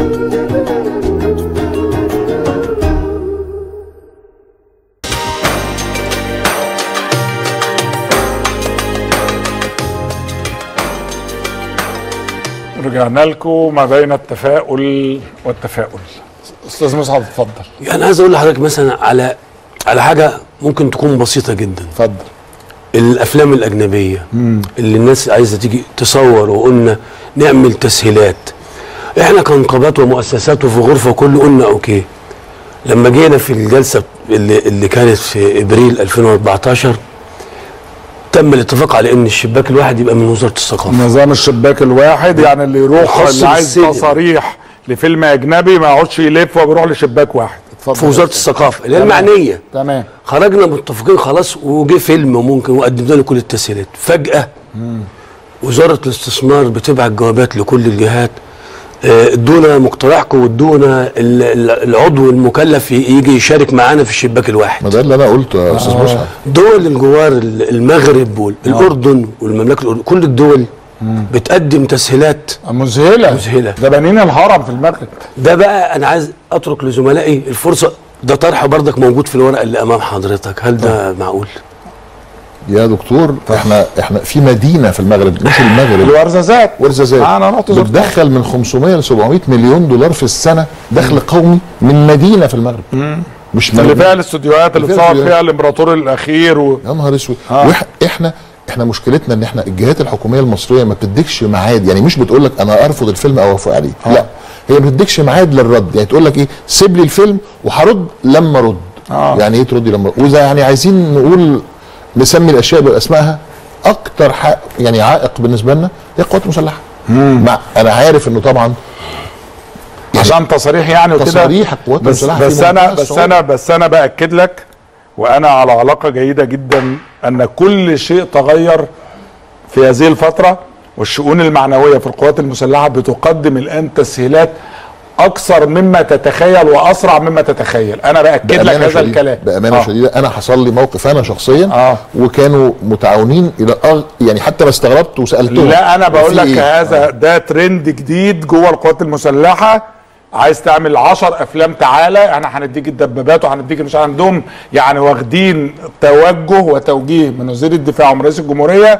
رجعنا لكم ما بين التفاؤل والتفاؤل استاذ مصعب اتفضل يعني عايز اقول لحضرتك مثلا على على حاجه ممكن تكون بسيطه جدا اتفضل الافلام الاجنبيه اللي الناس عايزه تيجي تصور وقلنا نعمل تسهيلات احنا كنقابات ومؤسسات وفي غرفه كله قلنا اوكي لما جينا في الجلسه اللي, اللي كانت في ابريل 2014 تم الاتفاق على ان الشباك الواحد يبقى من وزاره الثقافه نظام الشباك الواحد يعني اللي يروح خاص اللي عايز بالسينما. تصاريح لفيلم اجنبي ما يقعدش يلف وبيروح لشباك واحد اتفضل في وزاره الثقافه اللي هي تمام. المعنيه تمام خرجنا متفقين خلاص وجه فيلم ممكن وقدمنا له كل التسهيلات فجاه وزاره الاستثمار بتبعت جوابات لكل الجهات آه، ادونا مقترحكم وادونا ال- ال- العضو المكلف ي- يجي يشارك معانا في الشباك ما الواحد ده اللي انا قلته يا استاذ مصعب دول الجوار ال- المغرب والاردن والمملكه الأردن كل الدول بتقدم تسهيلات مذهله مذهلة. ده بنين الهرم في المغرب ده بقى انا عايز اترك لزملائي الفرصه ده طرح بردك موجود في الورقه اللي امام حضرتك هل ده معقول يا دكتور احنا احنا في مدينه في المغرب مش المغرب الورزازات ورزازات آه، انا رحت زرتها. بتدخل من 500 ل 700 مليون دولار في السنه دخل قومي من مدينه في المغرب مش اللي مغرب. فيها الاستوديوهات اللي اللي فيها اتصور الاستوديوهات. فيها الامبراطور الاخير و... يا نهار اسود آه. وإح احنا احنا مشكلتنا ان احنا الجهات الحكوميه المصريه ما بتديكش ميعاد يعني مش بتقول لك انا ارفض الفيلم او اوافق عليه لا هي ما بتديكش ميعاد للرد يعني تقول لك ايه سيب لي الفيلم وهرد لما ارد آه. يعني ايه تردي لما أرد؟ واذا يعني عايزين نقول نسمي الاشياء باسمائها اكتر حق يعني عائق بالنسبه لنا هي القوات المسلحه مع انا عارف انه طبعا عشان تصاريح يعني وكده تصاريح القوات بس المسلحة في بس انا منتهى بس الصعوبة. انا بس انا باكد لك وانا على علاقه جيده جدا ان كل شيء تغير في هذه الفتره والشؤون المعنويه في القوات المسلحه بتقدم الان تسهيلات اكثر مما تتخيل واسرع مما تتخيل انا باكد لك بأمانة هذا شديدة الكلام بأمانة آه. آه. شديدة أنا حصل لي موقف أنا شخصيا آه. وكانوا متعاونين إلى أغ... يعني حتى ما استغربت وسألتهم لا انا بقول في لك إيه؟ هذا ده ترند جديد جوه القوات المسلحه عايز تعمل 10 افلام تعالى احنا هنديك الدبابات وهنديك مش عندهم يعني واخدين توجه وتوجيه من وزير الدفاع ومن رئيس الجمهوريه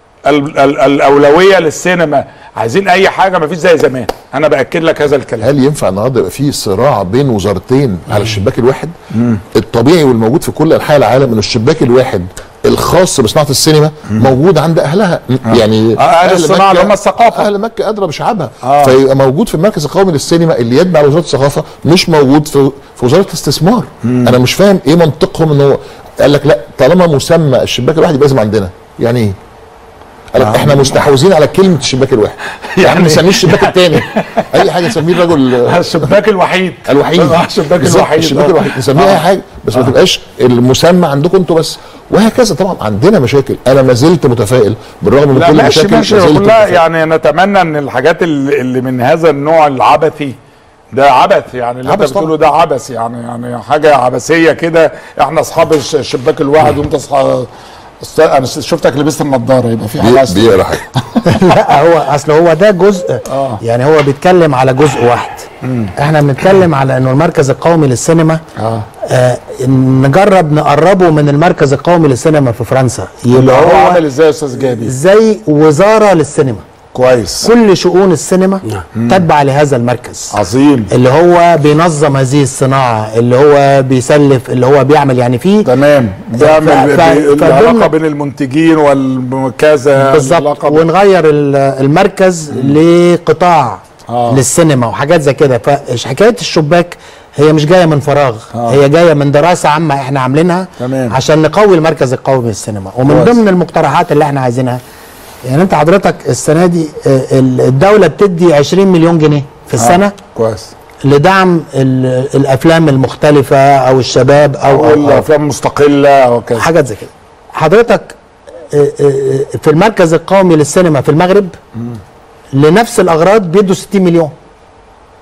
ال ال الاولويه للسينما عايزين اي حاجه ما فيش زي زمان انا باكد لك هذا الكلام هل ينفع النهارده يبقى في صراع بين وزارتين على الشباك الواحد؟ الطبيعي والموجود في كل انحاء العالم ان الشباك الواحد الخاص بصناعه السينما موجود عند اهلها يعني آه، أهل الصناعة اللي مكة- هم الثقافة. اهل مكه ادرى بشعبها آه. فيبقى موجود في المركز القومي للسينما اللي يتبع وزاره الثقافه مش موجود في في وزاره الاستثمار انا مش فاهم ايه منطقهم ان هو قال لك لا طالما مسمى الشباك الواحد يبقى لازم عندنا يعني ايه؟ قال لك احنا مستحوذين على كلمه الشباك الواحد يعني يعني- نسميه الشباك الثاني اي حاجه نسميه الرجل الشباك الوحيد الوحيد آه، الشباك بالظبط، الوحيد الشباك آه. الوحيد نسميها اي حاجه بس ما تبقاش المسمى عندكم انتوا بس وهكذا طبعا عندنا مشاكل انا ما زلت متفائل بالرغم من لا كل ماشي المشاكل ماشي ما زلت كلها متفائل. يعني نتمنى ان الحاجات اللي, اللي من هذا النوع العبثي ده عبث يعني اللي انت عبث بتقوله طبعا. ده عبث يعني يعني حاجه عبثيه كده احنا اصحاب الش- الشباك الواحد وانت اصحاب است- انا شفتك لبست النضاره يبقى في حاجه بي- عايز تقول. بيقرا حاجه لا هو اصل هو ده جزء آه. يعني هو بيتكلم على جزء واحد احنا بنتكلم على انه المركز القومي للسينما اه آه نجرب نقربه من المركز القومي للسينما في فرنسا اللي يبقى هو هو عامل ازاي يا استاذ جابي زي وزاره للسينما كويس كل شؤون السينما تتبع لهذا المركز عظيم اللي هو بينظم هذه الصناعه اللي هو بيسلف اللي هو بيعمل يعني فيه تمام بيعمل ف- ف- بي- فضمن- العلاقه بين المنتجين والكذا بالظبط العلاقة بين- ونغير ال- المركز لقطاع آه. للسينما وحاجات زي كده فحكايه الشباك هي مش جايه من فراغ آه. هي جايه من دراسه عامه احنا عاملينها تمام. عشان نقوي المركز القومي للسينما ومن كويس. ضمن المقترحات اللي احنا عايزينها يعني انت حضرتك السنه دي آه، ال- الدوله بتدي 20 مليون جنيه في السنه كويس لدعم ال- الافلام المختلفه او الشباب او, او أو, أو الافلام مستقله او كذا حاجات زي كده حضرتك آه، آه، في المركز القومي للسينما في المغرب لنفس الاغراض بيدوا 60 مليون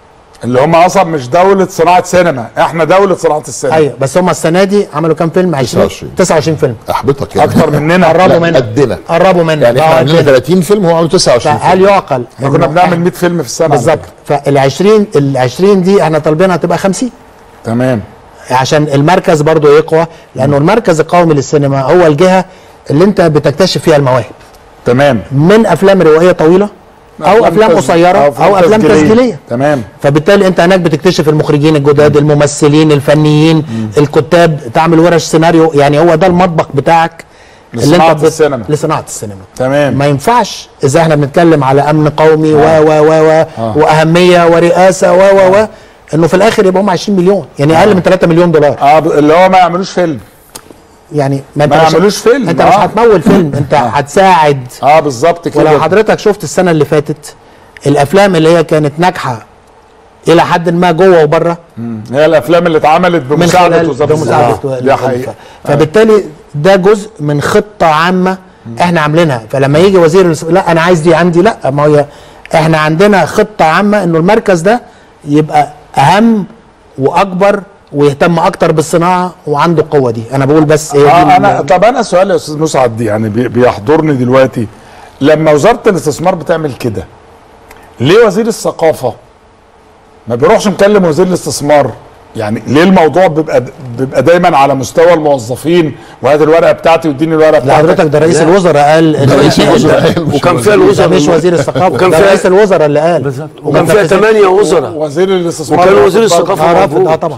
اللي هم اصلا مش دوله صناعه سينما احنا دوله صناعه السينما ايوه بس هم السنه دي عملوا كام فيلم 20 29. 29 فيلم احبطك يعني اكتر مننا قربوا لا، منه قدنا قربوا منه يعني احنا آه، عندنا قدنا. 30 فيلم هو عامل 29 فهل فيلم يعقل احنا كنا إنه بنعمل إحنا- 100 فيلم في السنه بالظبط فال 20 ال 20 دي احنا طالبينها تبقى 50 تمام عشان المركز برضو يقوى لانه المركز القومي للسينما هو الجهه اللي انت بتكتشف فيها المواهب تمام من افلام روائيه طويله او افلام تسج- قصيره او افلام تسجيليه تمام فبالتالي انت هناك بتكتشف المخرجين الجداد الممثلين الفنيين الكتاب تعمل ورش سيناريو يعني هو ده المطبخ بتاعك لصناعة بت- السينما. لصناعه السينما تمام ما ينفعش اذا احنا بنتكلم على امن قومي و و و و واهميه ورئاسه و و و انه في الاخر يبقى هم 20 مليون يعني اقل من 3 مليون دولار اه ب- اللي هو ما يعملوش فيلم يعني ما, انت ما مش- يعملوش فيلم، انت مش آه. هتمول فيلم انت هتساعد اه بالظبط كده ولو حضرتك شفت السنه اللي فاتت الافلام اللي هي كانت ناجحه الى حد ما جوه وبره هي الافلام اللي اتعملت من بمساعده خلال وزاره بمساعده الزراعه ال- دي ال- حقيقه ف- فبالتالي ده جزء من خطه عامه احنا عاملينها فلما يجي وزير الاس- لا انا عايز دي عندي لا ما هي احنا عندنا خطه عامه انه المركز ده يبقى اهم واكبر ويهتم اكتر بالصناعه وعنده القوه دي انا بقول بس هي دي آه ال- انا طب انا سؤال يا استاذ مسعد دي يعني بي- بيحضرني دلوقتي لما وزاره الاستثمار بتعمل كده ليه وزير الثقافه ما بيروحش مكلم وزير الاستثمار يعني ليه الموضوع بيبقى بيبقى دايما على مستوى الموظفين وهات الورقه بتاعتي واديني الورقه لا بتاعتك حضرتك ده رئيس الوزراء قال إن- رئيس الوزراء ده قال مش وكان وزير. فيها ده الوزراء مش وزير الثقافه وكان ده فيها- رئيس الوزراء اللي قال بالظبط وكان فيها ومنفذين. ثمانية وزراء وزير الاستثمار وكان وزير رافض برضه. الثقافة اه رافض موجود. اه طبعا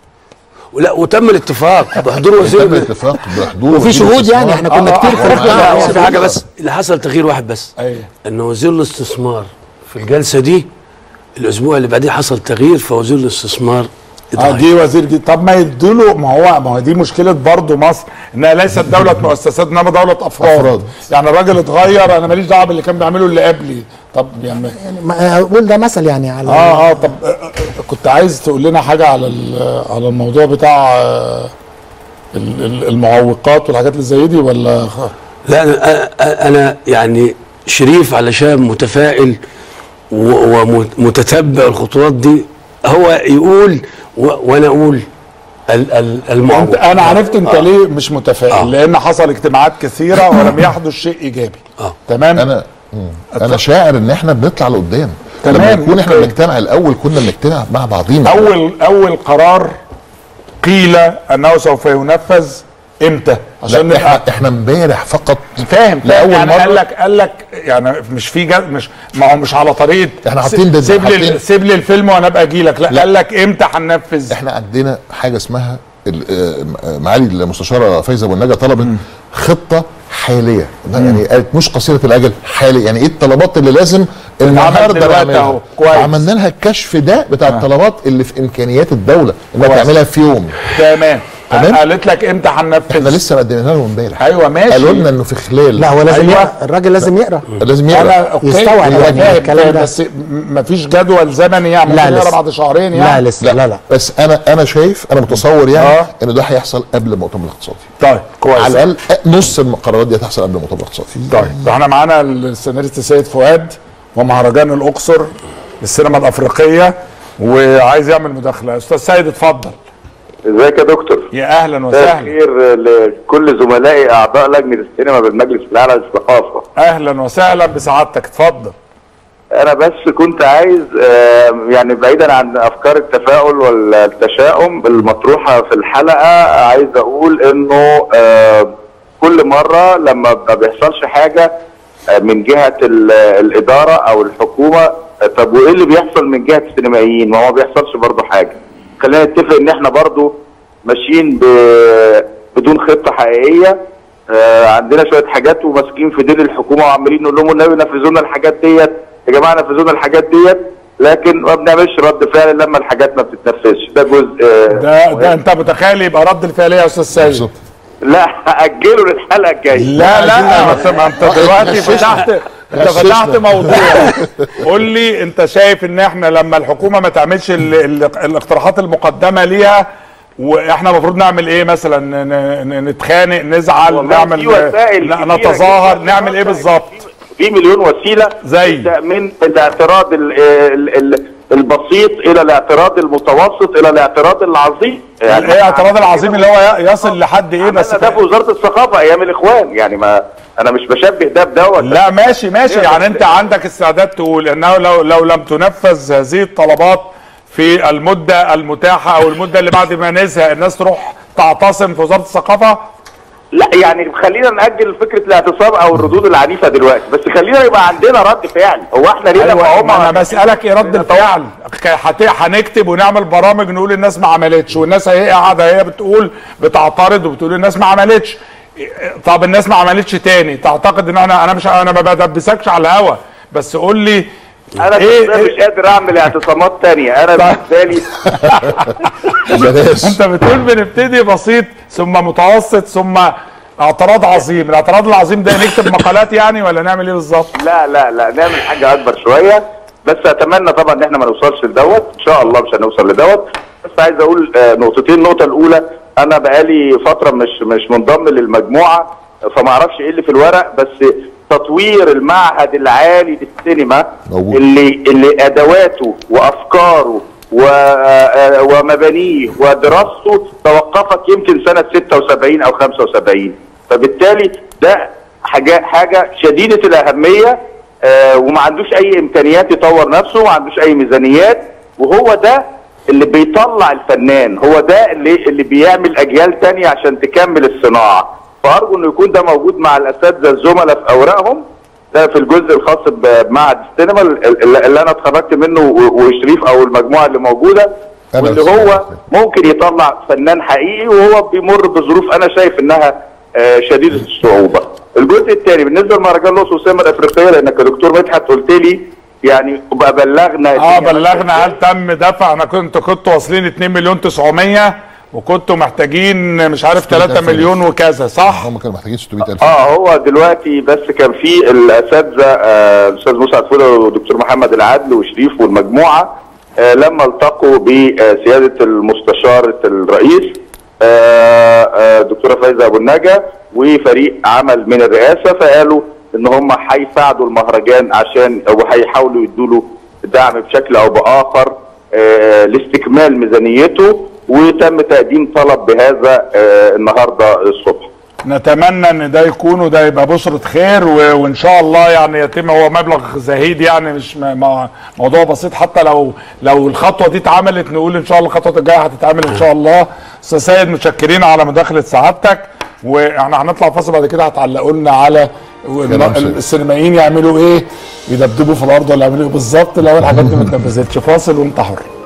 لا وتم الاتفاق بحضور تم وزير الاتفاق بحضور وفي وزير شهود يعني الاستثمار. احنا كنا آه، كتير آه، في آه، رحلة. آه، لا آه. في حاجه بس اللي حصل تغيير واحد بس ايوه ان وزير الاستثمار في الجلسه دي الاسبوع اللي بعديه حصل تغيير فوزير الاستثمار اه اتغير دي وزير جديد طب ما يدوا ما هو ما هو دي مشكله برضه مصر انها ليست دوله مؤسسات انما دوله افراد, أفراد. يعني الراجل اتغير انا ماليش دعوه باللي كان بيعمله اللي قبلي طب يعني يعني ما- اقول ده مثل يعني على اه اه طب آه، آه، كنت عايز تقول لنا حاجه على ال- على الموضوع بتاع آه، ال- ال- المعوقات والحاجات اللي زي دي ولا خ- لا انا أ- انا يعني شريف علشان متفائل و- ومتتبع الخطوات دي هو يقول و- وانا اقول ال- ال- انت المعوق انا عرفت انت آه. ليه مش متفائل آه. لان حصل اجتماعات كثيره ولم يحدث شيء ايجابي آه. تمام انا مم. انا شاعر ان احنا بنطلع لقدام لما تمام، نكون احنا أوكي. بنجتمع الاول كنا بنجتمع مع بعضينا اول اول قرار قيل انه سوف ينفذ امتى عشان لا نبقى احنا احنا امبارح فقط فاهم لأول يعني مرة. قال لك قال لك يعني مش في جد مش ما هو مش على طريقه إحنا حاطين ضد- سيب لي حاطين- سيب لي الفيلم وانا ابقى اجي لك لا, لا. قال لك امتى هننفذ احنا عندنا حاجه اسمها ال- آه، معالي المستشاره فايزه ابو النجا طلبت خطه حاليه يعني قالت مش قصيره الاجل حالي يعني ايه الطلبات اللي لازم النهارده دلوقتي نعملها أهو، كويس. عملنا لها الكشف ده بتاع الطلبات اللي في امكانيات الدوله انها كويس. تعملها في يوم تمام تمام. قالت لك امتى هننفذ احنا لسه مقدمينها لهم امبارح ايوه ماشي قالوا لنا انه في خلال لا هو لازم أيوة. يقرا الراجل لازم يقرا لازم انا يقرا اوكي يستوعب أنا يعني فاهم، الكلام فاهم، ده. بس م- مفيش جدول زمني يعني لا ممكن يقرا لسه. بعد شهرين لا يعني لسه لا لا بس انا انا شايف انا متصور يعني آه. ان ده هيحصل قبل المؤتمر الاقتصادي طيب كويس على الاقل نص القرارات دي هتحصل قبل المؤتمر الاقتصادي طيب احنا معانا السيناريست سيد فؤاد ومهرجان الاقصر للسينما الافريقيه وعايز يعمل مداخله استاذ سيد اتفضل ازيك يا دكتور يا اهلا مساء وسهلا الخير لكل زملائي اعضاء لجنه السينما بالمجلس الاعلى للثقافه اهلا وسهلا بسعادتك اتفضل انا بس كنت عايز آه، يعني بعيدا عن افكار التفاؤل والتشاؤم المطروحه في الحلقه عايز اقول انه آه، كل مره لما ما بيحصلش حاجه آه، من جهه ال- الاداره او الحكومه آه، طب وايه اللي بيحصل من جهه السينمائيين ما هو ما بيحصلش برضه حاجه خلينا نتفق ان احنا برضه ماشيين ب- بدون خطه حقيقيه آه، عندنا شويه حاجات وماسكين في دين الحكومه وعمالين نقول لهم النبي نفذوا لنا الحاجات ديت يا جماعه نفذوا لنا الحاجات ديت لكن ما بنعملش رد فعل لما الحاجات ما بتتنفذش ده جزء آه، ده ده مهم. انت متخيل يبقى رد الفعل إيه يا استاذ سيد بالظبط لا اجله للحلقه الجايه لا لا بس ما انت دلوقتي فتحت انت فتحت موضوع قول لي انت شايف ان احنا لما الحكومه ما تعملش ال ال الاقتراحات المقدمه ليها واحنا المفروض نعمل ايه مثلا ن- ن- نتخانق نزعل والله نعمل في وسائل ن- كتيرة نتظاهر جداً. نعمل ايه بالظبط في مليون وسيله زي؟ تبدأ من الاعتراض ال ال ال البسيط الى الاعتراض المتوسط الى الاعتراض العظيم ايه الاعتراض العظيم اللي هو يصل لحد ايه بس بس ده في وزاره الثقافه ايام الاخوان يعني ما انا مش بشبه ده بدوت لا ماشي ماشي إيه يعني بس- انت عندك استعداد تقول انه لو لو لم تنفذ هذه الطلبات في المده المتاحه او المده اللي بعد ما نزهق الناس تروح تعتصم في وزاره الثقافه لا يعني خلينا ناجل فكره الاعتصام او الردود العنيفه دلوقتي بس خلينا يبقى عندنا رد فعل هو احنا ليه لما ايوه هم ما انا بسالك ايه رد الفعل ك- هت- هنكتب ونعمل برامج نقول الناس ما عملتش والناس هي قاعده هي بتقول بتعترض وبتقول الناس ما عملتش طب الناس ما عملتش تاني تعتقد ان انا انا مش انا ما بدبسكش على الهوا بس قول لي انا ايه, إيه مش إيه قادر اعمل اعتصامات تانية انا بالنسبه لي بلاش انت بتقول بنبتدي بسيط ثم متوسط ثم اعتراض عظيم الاعتراض العظيم ده نكتب مقالات يعني ولا نعمل ايه بالظبط لا لا لا نعمل حاجه اكبر شويه بس اتمنى طبعا ان احنا ما نوصلش لدوت ان شاء الله مش هنوصل لدوت بس عايز اقول آه، نقطتين النقطه الاولى انا بقالي فتره مش مش منضم للمجموعه فما اعرفش ايه اللي في الورق بس تطوير المعهد العالي للسينما موجود. اللي اللي ادواته وافكاره و- آه، ومبانيه ودراسته توقفت يمكن سنه 76 او 75 فبالتالي ده حاجه حاجه شديده الاهميه آه، وما عندوش اي امكانيات يطور نفسه وما عندوش اي ميزانيات وهو ده اللي بيطلع الفنان هو ده اللي اللي بيعمل اجيال تانية عشان تكمل الصناعه فارجو انه يكون ده موجود مع الاساتذه الزملاء في اوراقهم ده في الجزء الخاص بمعهد السينما اللي اللي انا اتخرجت منه و- وشريف او المجموعه اللي موجوده أنا واللي بس- هو ممكن يطلع فنان حقيقي وهو بيمر بظروف انا شايف انها آه، شديده الصعوبه. الجزء الثاني بالنسبه لمهرجان الاقصر والسينما الافريقيه لانك يا دكتور مدحت قلت لي يعني بقى بلغنا اه الدنيا بلغنا ماشية هل تم دفع انا كنت كنت واصلين 2 مليون 900 وكنتوا محتاجين مش عارف 3 600,000 مليون وكذا صح هم كانوا محتاجين 600000 اه هو دلوقتي بس كان في الاساتذه آه، الاستاذ مسعد فوده والدكتور محمد العدل وشريف والمجموعه آه، لما التقوا بسياده المستشار الرئيس آه، آه، الدكتوره فايزه ابو النجا وفريق عمل من الرئاسه فقالوا ان هم هيساعدوا المهرجان عشان او هيحاولوا يدوا له دعم بشكل او باخر آه، لاستكمال ميزانيته وتم تقديم طلب بهذا آه، النهارده الصبح نتمنى ان ده يكون وده يبقى بشرة خير و... وان شاء الله يعني يتم هو مبلغ زهيد يعني مش م... م... موضوع بسيط حتى لو لو الخطوه دي اتعملت نقول ان شاء الله الخطوه الجايه هتتعمل ان شاء الله استاذ سيد متشكرين على مداخله سعادتك واحنا هنطلع فاصل بعد كده هتعلقوا لنا على كلام سيد. السينمائيين يعملوا ايه يدبدبوا في الارض ولا يعملوا ايه بالظبط لو الحاجات دي ما اتنفذتش فاصل وانت حر